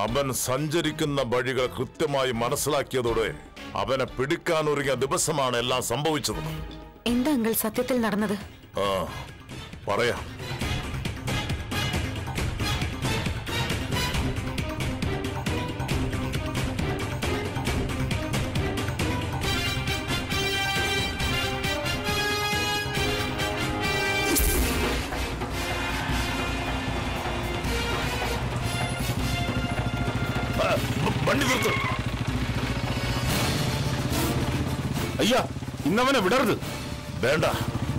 അവൻ സഞ്ചരിക്കുന്ന വഴികൾ കൃത്യമായി മനസ്സിലാക്കിയതോടെ അവനെ പിടിക്കാനൊരുങ്ങിയ ദിവസമാണ് എല്ലാം സംഭവിച്ചത് എന്താ അങ്കിൾ സത്യത്തിൽ നടന്നത് ആ പറയാം ആ, വ- വണ്ടി നിർത്ത് അയ്യാ ഇന്നവനെ വിടരുത് വേണ്ട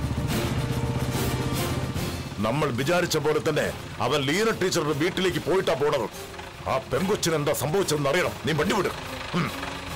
നമ്മൾ വിചാരിച്ച പോലെ തന്നെ അവൻ ലീന ടീച്ചറുടെ വീട്ടിലേക്ക് പോയിട്ടാ പോണത് ആ പെങ്കൊച്ചിന് എന്താ സംഭവിച്ചതെന്ന് അറിയണം നീ വണ്ടി വിട് ഉം.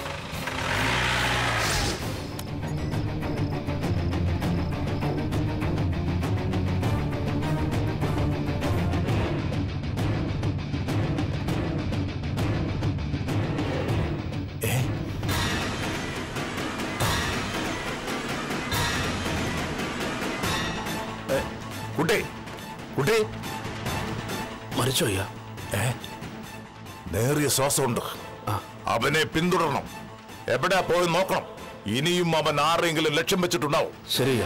കുട്ടി കുട്ടി മരിച്ചോ അയ്യാ നേറിയ ശ്വാസമുണ്ട് അവനെ പിന്തുടരണം എവിടെയാ പോയി നോക്കണം ഇനിയും അവൻ ആരെങ്കിലും ലക്ഷ്യം വെച്ചിട്ടുണ്ടാവും ശരിയാ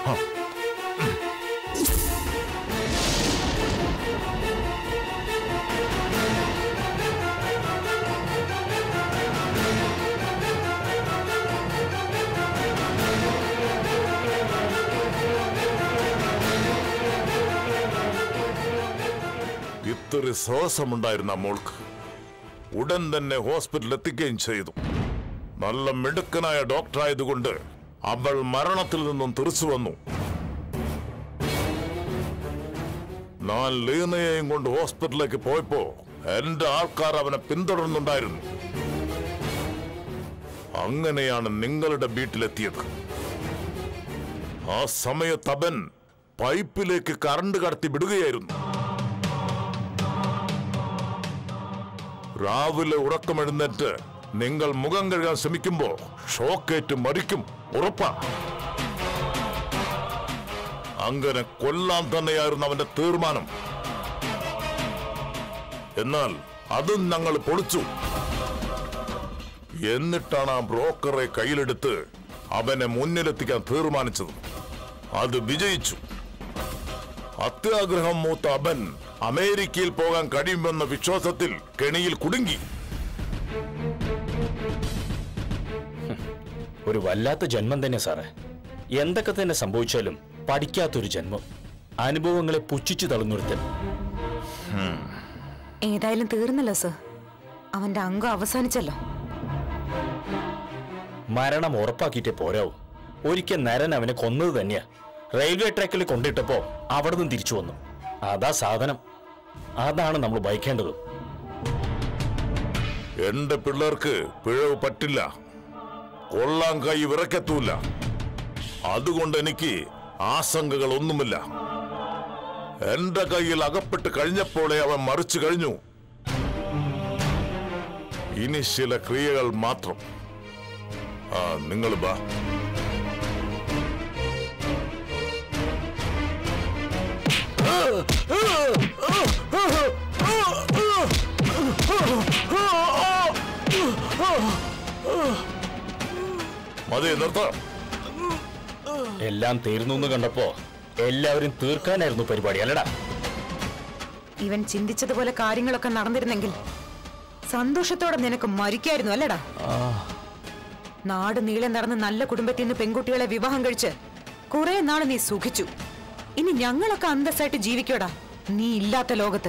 ഇത്ര ശ്വാസമുണ്ടായിരുന്ന മോൾക്ക് ഉടൻ തന്നെ ഹോസ്പിറ്റലിൽ എത്തിക്കുകയും ചെയ്തു നല്ല മിടുക്കനായ ഡോക്ടറായതുകൊണ്ട് അവൾ മരണത്തിൽ നിന്നും തെറിച്ചു വന്നു ഞാൻ ലീനയെയും കൊണ്ട് ഹോസ്പിറ്റലിലേക്ക് പോയപ്പോ എന്റെ ആൾക്കാർ അവനെ പിന്തുടർന്നുണ്ടായിരുന്നു അങ്ങനെയാണ് നിങ്ങളുടെ വീട്ടിലെത്തിയത് ആ സമയത്ത് അവൻ പൈപ്പിലേക്ക് കറണ്ട് കടത്തി വിടുകയായിരുന്നു രാവിലെ ഉറക്കമെഴുന്നേറ്റ് നിങ്ങൾ മുഖം കഴുകാൻ ശ്രമിക്കുമ്പോ ഷോക്കേറ്റ് മരിക്കും ഉറപ്പാ അങ്ങനെ കൊല്ലാൻ തന്നെയായിരുന്നു അവന്റെ തീർമാനം എന്നാൽ അതും ഞങ്ങൾ പൊളിച്ചു എന്നിട്ടാണ് ആ ബ്രോക്കറെ കയ്യിലെടുത്ത് അവനെ മുന്നിലെത്തിക്കാൻ തീർമാനിച്ചത് അത് വിജയിച്ചു അത്യാഗ്രഹം മൂത്ത അവൻ അമേരിക്കയിൽ പോകാൻ കഴിയുമെന്ന വിശ്വാസത്തിൽ കെണിയിൽ കുടുങ്ങി ഒരു വല്ലാത്ത ജന്മം തന്നെ സാറേ എന്തൊക്കെ തന്നെ സംഭവിച്ചാലും പഠിക്കാത്തൊരു ജന്മം അനുഭവങ്ങളെ പുച്ഛിച്ചു തള്ളുന്നൊരുത്തൻ ഏതായാലും തീർന്നല്ലോ സർ അവന്റെ അംഗം അവസാനിച്ചല്ലോ മരണം ഉറപ്പാക്കിയിട്ടേ പോരാവൂ ഒരിക്കൽ നരൻ അവനെ കൊന്നത് തന്നെയാ റെയിൽവേ ട്രാക്കിൽ കൊണ്ടിട്ടപ്പോ അവിടെ നിന്ന് തിരിച്ചു വന്നു അതാ സാധനം അതാണ് നമ്മൾ ഭയക്കേണ്ടത് എന്റെ പിള്ളേർക്ക് പിഴവ് പറ്റില്ല കൊള്ളാൻ കൈ വിറക്കെത്തൂല അതുകൊണ്ട് എനിക്ക് ആശങ്കകൾ ഒന്നുമില്ല എന്റെ കയ്യിൽ അകപ്പെട്ട് കഴിഞ്ഞപ്പോഴേ അവൻ മറിച്ചു കഴിഞ്ഞു ഇനി ചില ക്രിയകൾ മാത്രം ആ നിങ്ങൾ ബാ മതി നിർത്താം എല്ലാം തീർന്നു എന്ന് കണ്ടപ്പോ എല്ലാവരും തീർക്കാനായിരുന്നു പരിപാടി അല്ലടാ ഇവൻ ചിന്തിച്ചതുപോലെ കാര്യങ്ങളൊക്കെ നടന്നിരുന്നെങ്കിൽ സന്തോഷത്തോടെ നിനക്ക് മരിക്കായിരുന്നു അല്ലടാ നാട് നീളെ നടന്ന് നല്ല കുടുംബത്തിൽ നിന്ന് പെൺകുട്ടികളെ വിവാഹം കഴിച്ച് കുറെ നാള് നീ സുഖിച്ചു ഇനി ഞങ്ങളൊക്കെ അന്തസ്സായിട്ട് ജീവിക്കോടാ നീ ഇല്ലാത്ത ലോകത്ത്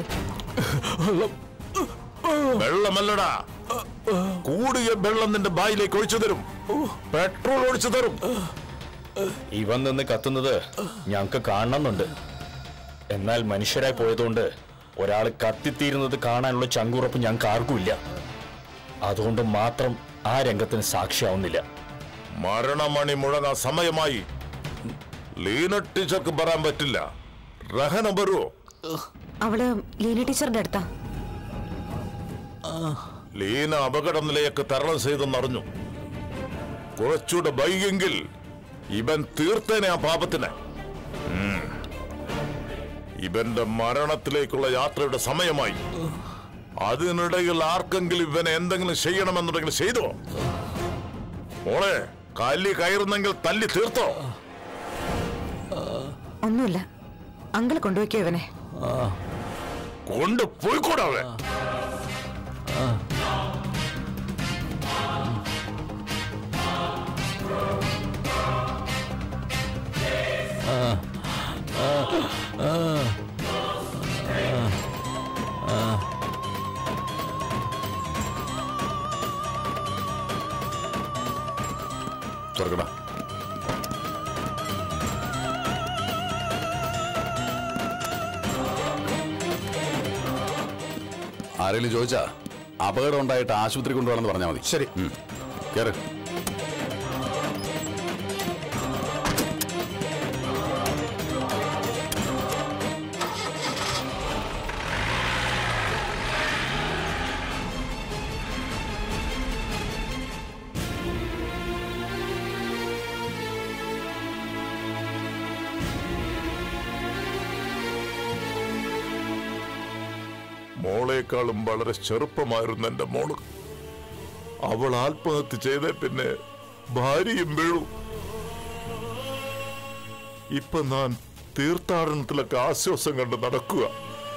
വെള്ളമല്ലടാ കൂടിയ വെള്ളം നിന്റെ ബായിലേക്ക് ഒഴിച്ചു തരും പെട്രോൾ ഒഴിച്ചു തരും ഇവൻ നിന്ന് കത്തുന്നത് ഞങ്ങൾക്ക് കാണണമെന്നുണ്ട് എന്നാൽ മനുഷ്യരായി പോയതുകൊണ്ട് ഒരാൾ കത്തിത്തീരുന്നത് കാണാനുള്ള ചങ്കുറപ്പ് ഞങ്ങൾക്ക് ആർക്കുമില്ല അതുകൊണ്ട് മാത്രം ആ രംഗത്തിന് സാക്ഷിയാവുന്നില്ല മരണമണി മുഴങ്ങാൻ സമയമായി ലീന ടീച്ചർക്ക് പറയാൻ പറ്റില്ല റഹന വരുമോ അവള് ലീന ടീച്ചറുടെ അടുത്താ ലീന അപകട നിലയൊക്കെ തരണം ചെയ്തെന്നറിഞ്ഞു കുറച്ചുകൂടെ വൈകിയെങ്കിൽ ഇവൻ തീർത്തേനെ ആ പാപത്തിന് ഉം. ഇവന്റെ മരണത്തിലേക്കുള്ള യാത്രയുടെ സമയമായി അതിനിടയിൽ ആർക്കെങ്കിലും ഇവനെ എന്തെങ്കിലും ചെയ്യണമെന്നുണ്ടെങ്കിൽ ചെയ്തോ മോളെ കല്ലി കയറുന്നെങ്കിൽ തല്ലി തീർത്തോ ഒന്നുമില്ല അങ്കിൾ കൊണ്ടുവയ്ക്കോ ഇവനെ കൊണ്ട് പോയിക്കൂടാവേ തുറക്കടാ ആരെങ്കിലും ചോദിച്ചാ അപകടം ഉണ്ടായിട്ട് ആശുപത്രി കൊണ്ടുപോകണമെന്ന് പറഞ്ഞാൽ മതി ശരി കേറ് മോളെക്കാളും വളരെ ചെറുപ്പമായിരുന്നു എന്റെ മോള് അവൾ ആത്മഹത്യ ചെയ്തേ പിന്നെ ഭാര്യയും വീഴു ഇപ്പൊ ഞാൻ തീർത്ഥാടനത്തിലൊക്കെ ആശ്വാസം കണ്ട് നടക്കുക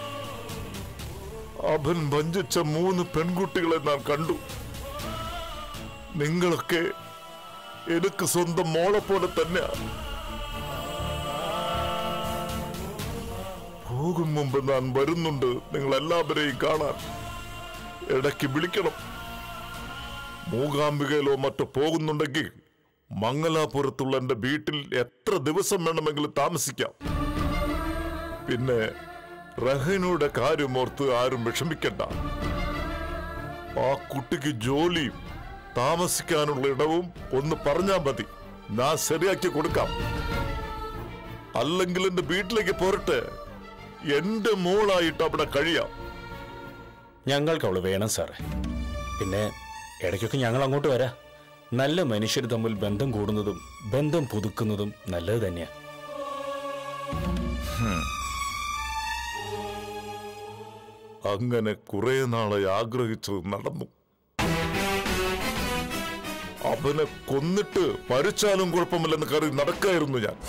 അവൻ വഞ്ചിച്ച മൂന്ന് പെൺകുട്ടികളെ ഞാൻ കണ്ടു നിങ്ങളൊക്കെ എനിക്ക് സ്വന്തം മോളെ പോലെ തന്നെയാ പോകും മുമ്പ് ഞാൻ വരുന്നുണ്ട് നിങ്ങൾ എല്ലാവരെയും കാണാൻ ഇടയ്ക്ക് വിളിക്കണം മൂകാംബികയിലോ മറ്റോ പോകുന്നുണ്ടെങ്കിൽ മംഗലാപുരത്തുള്ള എന്റെ വീട്ടിൽ എത്ര ദിവസം വേണമെങ്കിലും താമസിക്കാം പിന്നെ റഹീനയുടെ കാര്യമോർത്ത് ആരും വിഷമിക്കണ്ട ആ കുട്ടിക്ക് ജോലിയും താമസിക്കാനുള്ള ഇടവും ഒന്ന് പറഞ്ഞാൽ മതി ഞാൻ ശരിയാക്കി കൊടുക്കാം അല്ലെങ്കിൽ എന്റെ വീട്ടിലേക്ക് പോരട്ടെ എന്റെ മോളായിട്ട് അവിടെ കഴിയാം ഞങ്ങൾക്ക് അവള് വേണം സാറേ പിന്നെ ഇടയ്ക്കൊക്കെ ഞങ്ങൾ അങ്ങോട്ട് വരാം നല്ല മനുഷ്യർ തമ്മിൽ ബന്ധം കൂടുന്നതും ബന്ധം പുതുക്കുന്നതും നല്ലത് തന്നെയാ അങ്ങനെ കുറെ നാളെ ആഗ്രഹിച്ചത് നടന്നു അവനെ കൊന്നിട്ട് മരിച്ചാലും കുഴപ്പമില്ലെന്ന് കരുതി നടക്കായിരുന്നു ഞാൻ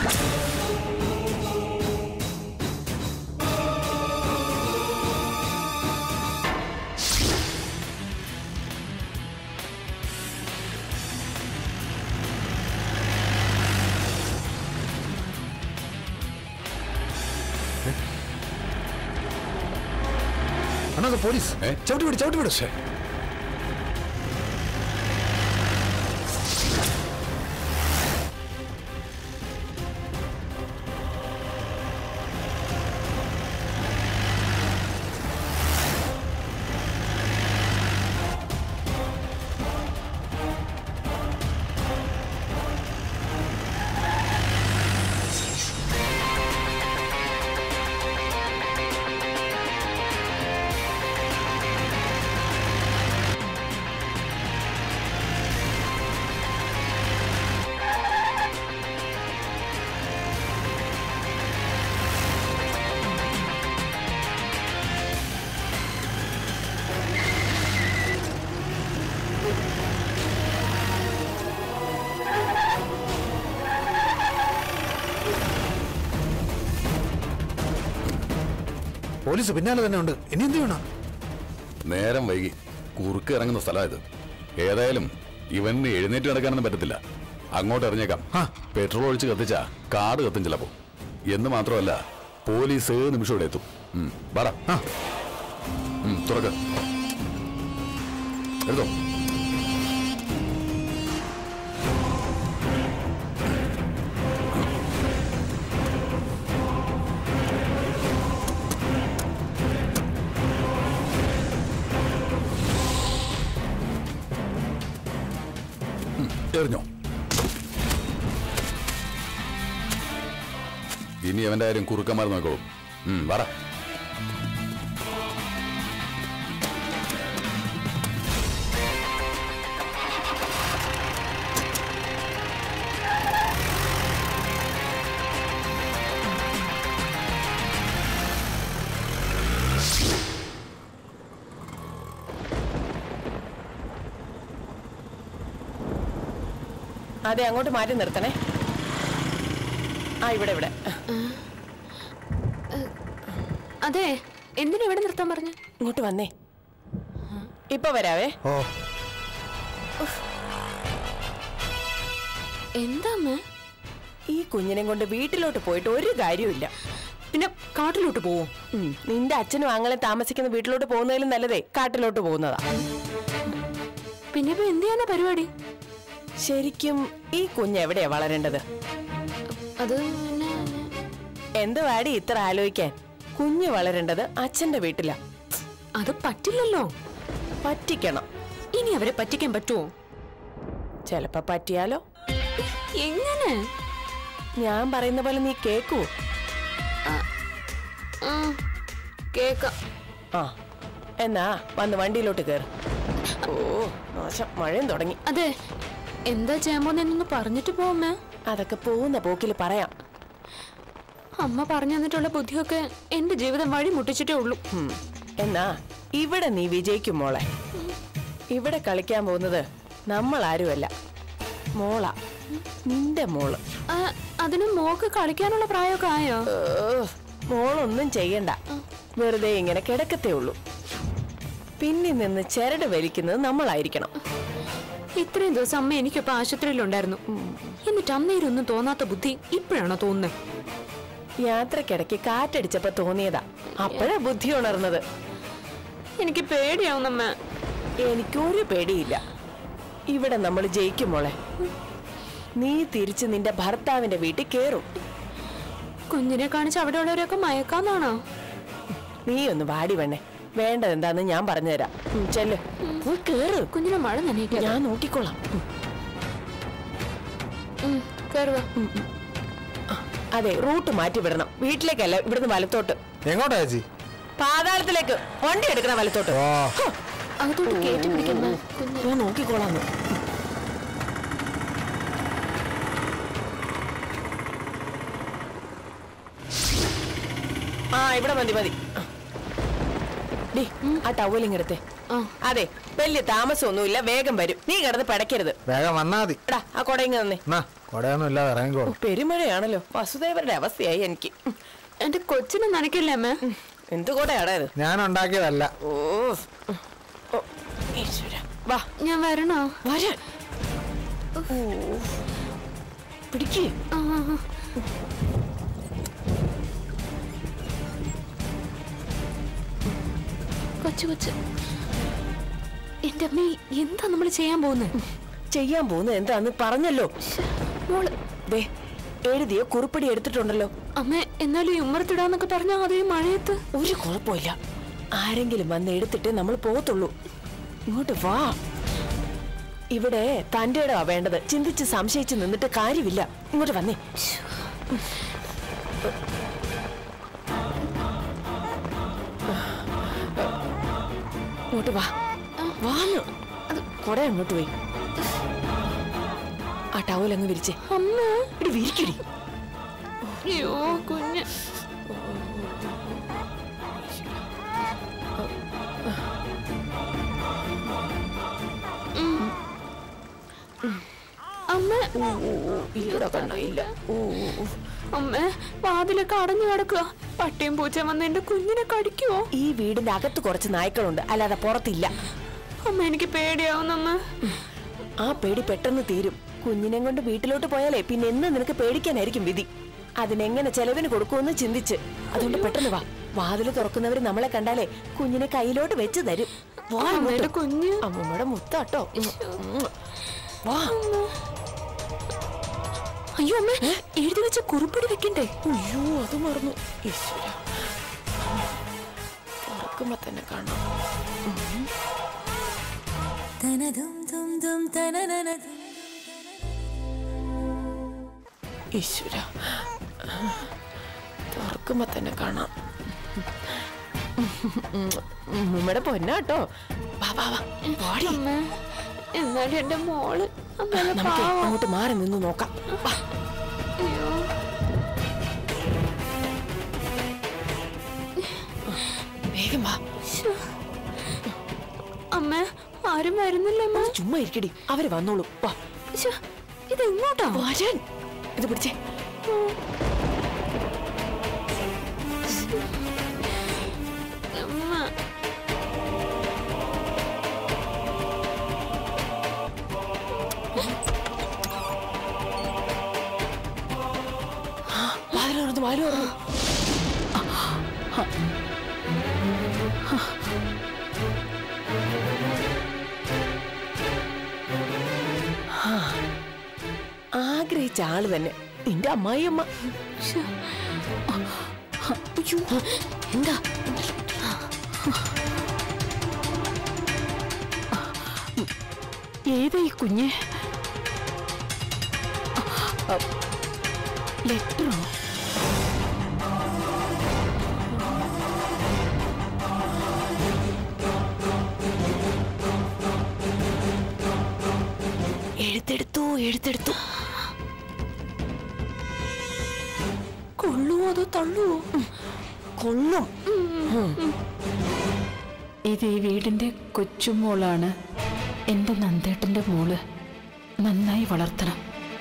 അണ്ണാ അത് പോലീസ് ഏ? ചവിട്ടി വിട് ചവിട്ടി വിട് പോലീസ് പിന്നാലെ തന്നെ ഉണ്ട് ഇനി എന്ത് ചെയ്യണം നേരം വൈകി കുറുക്ക് ഇറങ്ങുന്ന സ്ഥലമായത് ഏതായാലും ഇവന് എഴുന്നേറ്റ് നടക്കാനൊന്നും പറ്റത്തില്ല അങ്ങോട്ട് ഇറങ്ങിയേക്കാം ആ. പെട്രോൾ ഒഴിച്ച് കത്തിച്ചാ കാട് കത്തും ചിലപ്പോ എന്ന് മാത്രമല്ല പോലീസ് ഏത് നിമിഷം ഇവിടെ എത്തും ഉം, വാടാ ആ. ഉം, തുറക്ക് എടുത്തോ ഉം, എറിഞ്ഞോ ഇനി അവന്റെ കാര്യം കുറുക്കന്മാർ നോക്കോളും ഉം, വാടാ അതെ അങ്ങോട്ട് മാറ്റി നിർത്തണേ ആ ഇവിടെ ഇവിടെ അതെ എന്തിനാ ഇവിടെ നിർത്താൻ പറഞ്ഞു ഇങ്ങോട്ട് വന്നേ ഇപ്പൊ വരാവേ ഓ എന്താ അമ്മ ഈ കുഞ്ഞിനെ കൊണ്ട് വീട്ടിലോട്ട് പോയിട്ട് ഒരു കാര്യമില്ല പിന്നെ കാട്ടിലോട്ട് പോവും ഉം, നിന്റെ അച്ഛനും ആങ്ങളെ താമസിക്കുന്ന വീട്ടിലോട്ട് പോകുന്നതിലും നല്ലതേ കാട്ടിലോട്ട് പോകുന്നതാ പിന്നെ ഇപ്പൊ എന്ത് ചെയ്യാനാ പരിപാടി ശരിക്കും ഈ കുഞ്ഞ് എവിടെയാ വളരേണ്ടത് അത് പിന്നെ എന്ത് വാടി ഇത്ര ആലോചിക്കാൻ കുഞ്ഞ് വളരേണ്ടത് അച്ഛന്റെ വീട്ടിലാ അത് പറ്റില്ലല്ലോ പറ്റിക്കണം ഇനി അവരെ പറ്റിക്കാൻ പറ്റുമോ ചിലപ്പോ പറ്റിയാലോ എങ്ങനെ ഞാൻ പറയുന്ന പോലെ നീ കേക്കൂ ആ, കേക്കാം ആ എന്നാ വന്ന് വണ്ടിയിലോട്ട് കയറി ഓ മോശം മഴയും തുടങ്ങി അതെ എന്താ ചെയ്യാൻ പോകുന്നതെന്നൊന്ന് പറഞ്ഞിട്ട് പോമ്മേ അതൊക്കെ പോകുന്ന പോക്കിൽ പറയാം അമ്മ പറഞ്ഞു തന്നിട്ടുള്ള ബുദ്ധിയൊക്കെ എന്റെ ജീവിതം വഴി മുട്ടിച്ചിട്ടേ ഉള്ളൂ ഉം. എന്നാ ഇവിടെ നീ വിജയിക്കും മോളെ ഇവിടെ കളിക്കാൻ പോകുന്നത് നമ്മൾ ആരുമല്ല മോളാ നിന്റെ മോള് ആ, അതിന് മോക്ക് കളിക്കാനുള്ള പ്രായമൊക്കെ ആയോ ഏ, മോളൊന്നും ചെയ്യണ്ട വെറുതെ ഇങ്ങനെ കിടക്കത്തേ ഉള്ളൂ പിന്നിൽ നിന്ന് ചരട് വലിക്കുന്നത് നമ്മളായിരിക്കണം ഇത്രയും ദിവസം അമ്മ എനിക്കൊപ്പം ആശുപത്രിയിലുണ്ടായിരുന്നു എന്നിട്ട് അന്നേരൊന്നും തോന്നാത്ത ബുദ്ധി ഇപ്പോഴാണോ തോന്നുന്നത് യാത്രക്കിടയ്ക്ക് കാറ്റടിച്ചപ്പോ തോന്നിയതാ അപ്പോഴാ ബുദ്ധി ഉണർന്നത് എനിക്ക് പേടിയാവുന്നമ്മ എനിക്കൊരു പേടിയില്ല ഇവിടെ നമ്മൾ ജയിക്കും മോളെ നീ തിരിച്ച് നിന്റെ ഭർത്താവിന്റെ വീട്ടിൽ കേറും കുഞ്ഞിനെ കാണിച്ച് അവിടെ ഉള്ളവരൊക്കെ മയക്കാന്നാണോ നീ ഒന്ന് വാടി വേണേ വേണ്ടത് എന്താന്ന് ഞാൻ പറഞ്ഞുതരാം ഉം, ചെല്ല് പോയി കേറ് കുഞ്ഞിനെ മഴ നനയിക്കാം ഞാൻ നോക്കിക്കോളാം ഉം. കയറുക അതെ റൂട്ട് മാറ്റി വിടണം വീട്ടിലേക്കല്ല ഇവിടുന്ന് വലത്തോട്ട് എങ്ങോട്ടാ ചേച്ചി പാതാളത്തിലേക്ക് വണ്ടി എടുക്കണം വലത്തോട്ട് ഓ അകത്തോട്ട് കയറ്റി പിടിക്കുന്ന കുഞ്ഞ് ഞാൻ നോക്കിക്കോളാം ആ ഇവിടെ മതി മതി ഡി ആ ടവലിങ്ങെടുത്തേ ആ. അതെ വലിയ താമസമൊന്നുമില്ല വേഗം വരും നീ കിടന്ന് പടയ്ക്കരുത് വേഗം വന്നാ മതി എടാ ആ കൊടയിങ്ങ തന്നെ എന്നാ കൊടയൊന്നും ഇല്ലാതെ ഇറങ്ങിക്കോളും പെരുമഴയാണല്ലോ വസുദേവരുടെ അവസ്ഥയായി എനിക്ക് ഉം. എന്റെ കൊച്ചിനെ നനയ്ക്കില്ലേ അമ്മ എന്ത് കൊടയാടാ ഇത് ഞാൻ ഉണ്ടാക്കിയതല്ല ഓ ഓ, ഈശ്വരാ. വാ ഞാൻ വരണോ വരാൻ ഓ പിടിക്കേ ആ, ആ, ആ. കൊച്ചു കൊച്ചു എന്റെ അമ്മ എന്താ നമ്മൾ ചെയ്യാൻ പോകുന്നത് ചെയ്യാൻ പോകുന്നത് എന്താന്ന് പറഞ്ഞല്ലോ മോള് ദേ എഴുതിയ കുറിപ്പടി എടുത്തിട്ടുണ്ടല്ലോ അമ്മ എന്നാലും ഈ ഉമ്മറത്തിടാന്നൊക്കെ പറഞ്ഞാൽ അതേ മഴയത്ത് ഒരു കുഴപ്പമില്ല ആരെങ്കിലും വന്ന് എടുത്തിട്ട് നമ്മൾ പോകത്തുള്ളൂ ഇങ്ങോട്ട് വാ ഇവിടെ തന്റെ ഇടമാ വേണ്ടത് ചിന്തിച്ച് സംശയിച്ച് നിന്നിട്ട് കാര്യമില്ല ഇങ്ങോട്ട് വന്നേ ഇങ്ങോട്ട് വാ വാന്ന് അത് കൊട അങ്ങോട്ട് പോയി ആ ടവൽ അങ്ങ് വിരിച്ചേ അമ്മ ഇടി വിരിക്കടി അയ്യോ കുഞ്ഞ് അമ്മ ഇവിടെ കണ്ടോ ഇല്ല ഓ ഓ, ഓ. അമ്മ വാതിലൊക്കെ അടഞ്ഞു കിടക്കുക പട്ടിയും പൂച്ചയും വന്ന് എന്റെ കുഞ്ഞിനെ കടിക്കുവോ ഈ വീടിന്റെ അകത്ത് കുറച്ച് നായ്ക്കളുണ്ട് അല്ലാതെ പുറത്തില്ല അമ്മ എനിക്ക് പേടിയാവുന്നമ്മ ആ പേടി പെട്ടെന്ന് തീരും കുഞ്ഞിനെ കൊണ്ട് വീട്ടിലോട്ട് പോയാലേ പിന്നെ എന്ന് നിനക്ക് പേടിക്കാനായിരിക്കും വിധി അതിനെങ്ങനെ ചെലവിന് കൊടുക്കുമെന്ന് ചിന്തിച്ച് അതുകൊണ്ട് പെട്ടെന്ന് വാ വാതില് തുറക്കുന്നവര് നമ്മളെ കണ്ടാലേ കുഞ്ഞിനെ കയ്യിലോട്ട് വെച്ച് തരും വാ അമ്മയുടെ കുഞ്ഞ് അമ്മൂമ്മയുടെ മുത്താട്ടോ വാ അയ്യോ അമ്മ എഴുതി വെച്ച കുറിപ്പടി വെക്കണ്ടേ അയ്യോ അത് മറന്നു ഈശ്വര തുറക്കുമ്പോ തന്നെ കാണാം ഈശ്വര തുറക്കുമ്പോ തന്നെ കാണാം ഉമ്മയുടെ പൊന്നാട്ടോ വാ വാ വാ വാടി അമ്മ എന്നാലും എന്റെ മോള് അമ്മയുടെ നമുക്ക് പാവം അങ്ങോട്ട് മാറി നിന്ന് നോക്കാം വാ അയ്യോ വേഗം വാ ശ്ശോ. അമ്മ ആരും വരുന്നില്ല അമ്മ ചുമ്മാ ഇരിക്കടി അവര് വന്നോളൂ വാ ശ്ശോ. ഇത് എങ്ങോട്ടാ വരൻ ഇത് പിടിച്ചേ അമ്മ വാതിൽ തുറന്നു വാതിൽ തുറന്നു ആ, ആഗ്രഹിച്ച ആള് തന്നെ നിന്റെ അമ്മായിയമ്മ അയ്യോ എന്താ ഏതാ ഈ കുഞ്ഞ് ലെറ്ററോ എഴുത്തെടുത്തു എഴുത്തെടുത്തു കൊള്ളുവോ അതോ തള്ളുവോ കൊള്ളും ഇത് ഈ വീടിന്റെ കൊച്ചുമോളാണ് എന്റെ നന്ദേട്ടന്റെ മോള് നന്നായി വളർത്തണം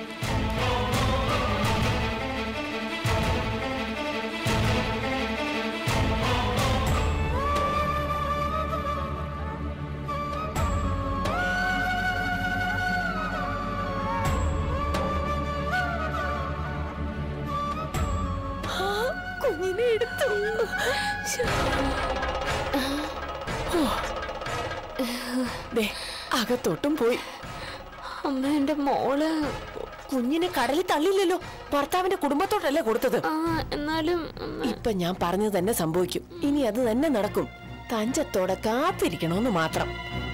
കുഞ്ഞിനെ എടുത്തു ദേ, അകത്തോട്ടും പോയി അമ്മ എന്റെ മോള് കുഞ്ഞിനെ കടലിൽ തള്ളിയില്ലല്ലോ ഭർത്താവിന്റെ കുടുംബത്തോട്ടല്ലേ കൊടുത്തത് ആ എന്നാലും അമ്മ ഇപ്പൊ ഞാൻ പറഞ്ഞത് തന്നെ സംഭവിക്കും ഇനി അത് തന്നെ നടക്കും തഞ്ചത്തോടെ കാത്തിരിക്കണമെന്ന് മാത്രം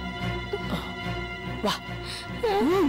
വാ ഉം.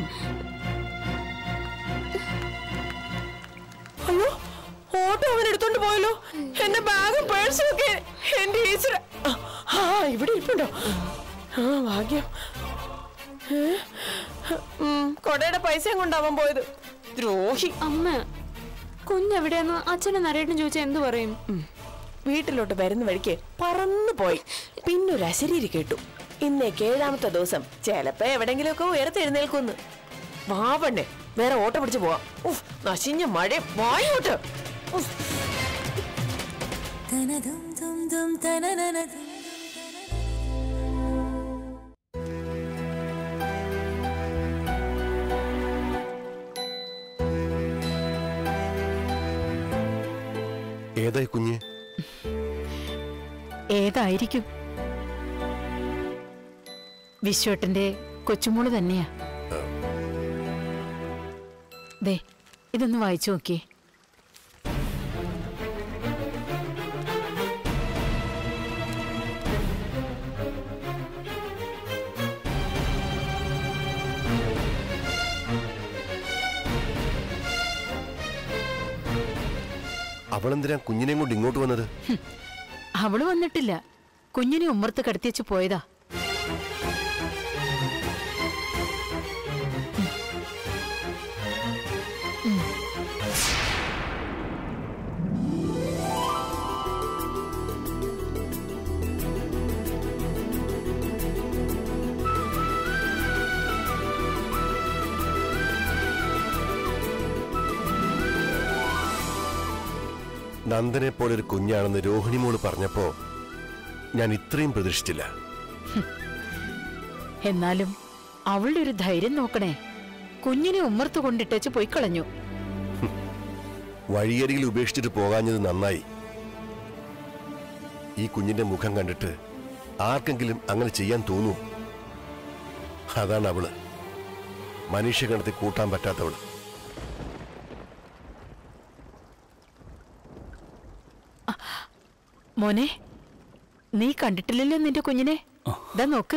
അയ്യോ ഓട്ടോ അവൻ എടുത്തോണ്ട് പോയല്ലോ എന്റെ ബാഗും പേഴ്സും ഒക്കെ എന്റെ ഈശ്വര ആ, ആ ഇവിടെ ഇരിപ്പുണ്ടോ ആ ഭാഗ്യം ഏ? ഉം, കൊടയുടെ പൈസയും കൊണ്ടാവാൻ പോയത് ദ്രോഹി അമ്മ കുഞ്ഞെവിടെയെന്ന് അച്ഛനെ നരേട്ടൻ ചോദിച്ചാൽ എന്തു പറയും ഉം. വീട്ടിലോട്ട് വരുന്ന വഴിക്ക് പറന്നു പോയി പിന്നൊരു അശരീരി കേട്ടു ഇന്നേക്ക് ഏഴാമത്തെ ദിവസം ചിലപ്പോ എവിടെങ്കിലുമൊക്കെ ഉയർത്തെഴുന്നേൽക്കുന്നു വാവണ്ണെ വേറെ ഓട്ടോ പിടിച്ച് പോവാം ഉഫ് നശിഞ്ഞ മഴ വായോട്ട് ഉഫ്. ഏതായി കുഞ്ഞ് ഏതായിരിക്കും വിശ്വട്ടന്റെ കൊച്ചുമോള് തന്നെയാ ദേ ഇതൊന്ന് വായിച്ചു നോക്കിയേ അവളെന്തിനാ കുഞ്ഞിനെയും കൊണ്ട് ഇങ്ങോട്ട് വന്നത് അവള് വന്നിട്ടില്ല കുഞ്ഞിനെ ഉമ്മർത്ത് കടത്തിയച്ച് പോയതാ നന്ദനെ പോലെ ഒരു കുഞ്ഞാണെന്ന് രോഹിണി മോള് പറഞ്ഞപ്പോ ഞാൻ ഇത്രയും പ്രതീക്ഷിച്ചില്ല എന്നാലും അവളുടെ ഒരു ധൈര്യം നോക്കണേ കുഞ്ഞിനെ ഉമ്മർത്ത് കൊണ്ടിട്ടേച്ച് പോയി കളഞ്ഞു വഴിയരികിൽ ഉപേക്ഷിച്ചിട്ട് പോകാഞ്ഞത് നന്നായി ഈ കുഞ്ഞിന്റെ മുഖം കണ്ടിട്ട് ആർക്കെങ്കിലും അങ്ങനെ ചെയ്യാൻ തോന്നുമോ അതാണ് അവള് മനുഷ്യഗണത്തിൽ കൂട്ടാൻ പറ്റാത്തവള് മോനെ നീ കണ്ടിട്ടില്ലല്ലോ നിന്റെ കുഞ്ഞിനെ ദാ നോക്ക്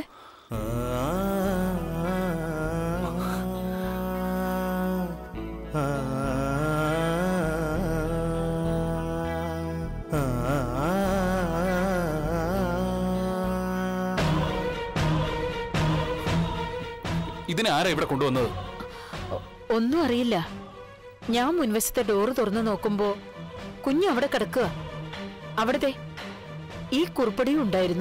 ഇതിനാരാ ഇവിടെ കൊണ്ടുവന്നത് ഒന്നും അറിയില്ല ഞാൻ മുൻവശത്തെ ഡോറ് തുറന്നു നോക്കുമ്പോ കുഞ്ഞ് അവിടെ കിടക്കുക അവിടത്തെ ഈ കുറിപ്പടിയും ഉണ്ടായിരുന്നു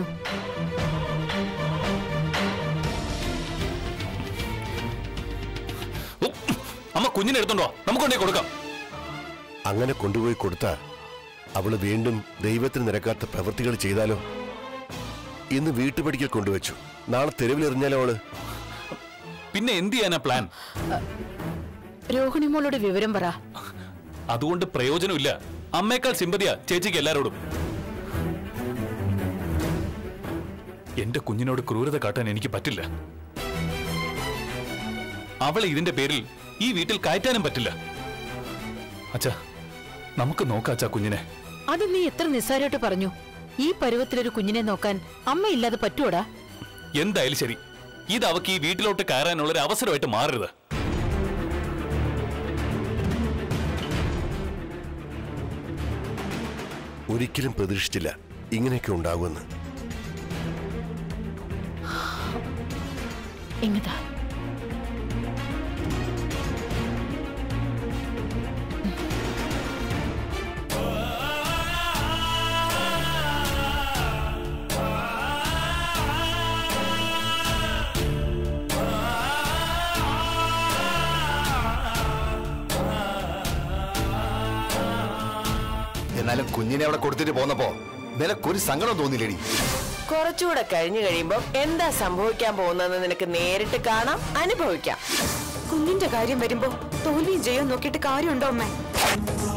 ഓ, അമ്മ കുഞ്ഞിനെ എടുത്തോണ്ടോ നമുക്ക് കൊണ്ടേ കൊടുക്കാം അങ്ങനെ കൊണ്ടുപോയി കൊടുത്താ അവള് വീണ്ടും ദൈവത്തിന് നിരക്കാത്ത പ്രവൃത്തികൾ ചെയ്താലോ ഇന്ന് വീട്ടുപടിക്കൽ കൊണ്ടുവച്ചു നാളെ തെരുവിലെറിഞ്ഞാലോ അവള് പിന്നെ എന്ത് ചെയ്യാനാ പ്ലാൻ രോഹിണി മോളോട് വിവരം പറ അതുകൊണ്ട് പ്രയോജനമില്ല അമ്മയേക്കാൾ സിമ്പതിയാ ചേച്ചിക്ക് എല്ലാരോടും എന്റെ കുഞ്ഞിനോട് ക്രൂരത കാട്ടാൻ എനിക്ക് പറ്റില്ല അവളെ ഇതിന്റെ പേരിൽ ഈ വീട്ടിൽ കയറ്റാനും പറ്റില്ല അച്ഛാ നമുക്ക് നോക്കാം അച്ഛാ കുഞ്ഞിനെ അത് നീ എത്ര നിസ്സാരമായിട്ട് പറഞ്ഞു ഈ പരുവത്തിലൊരു കുഞ്ഞിനെ നോക്കാൻ അമ്മയില്ലാതെ പറ്റൂടാ എന്തായാലും ശരി ഇത് അവക്ക് ഈ വീട്ടിലോട്ട് കയറാനുള്ള ഒരു അവസരമായിട്ട് മാറരുത് ഒരിക്കലും പ്രതീക്ഷിച്ചില്ല ഇങ്ങനെയൊക്കെ ഉണ്ടാകുമെന്ന് ഇങ്ങതാ എന്നാലും കുഞ്ഞിനെ അവിടെ കൊടുത്തിട്ട് പോന്നപ്പോ നിനക്കൊരു സങ്കടം തോന്നിയില്ലേടി കുറച്ചുകൂടെ കഴിഞ്ഞു കഴിയുമ്പോൾ എന്താ സംഭവിക്കാൻ പോകുന്നതെന്ന് നിനക്ക് നേരിട്ട് കാണാം അനുഭവിക്കാം കുഞ്ഞിന്റെ കാര്യം വരുമ്പോ തോൽവിയും ജയവും നോക്കിയിട്ട് കാര്യമുണ്ടോ അമ്മേ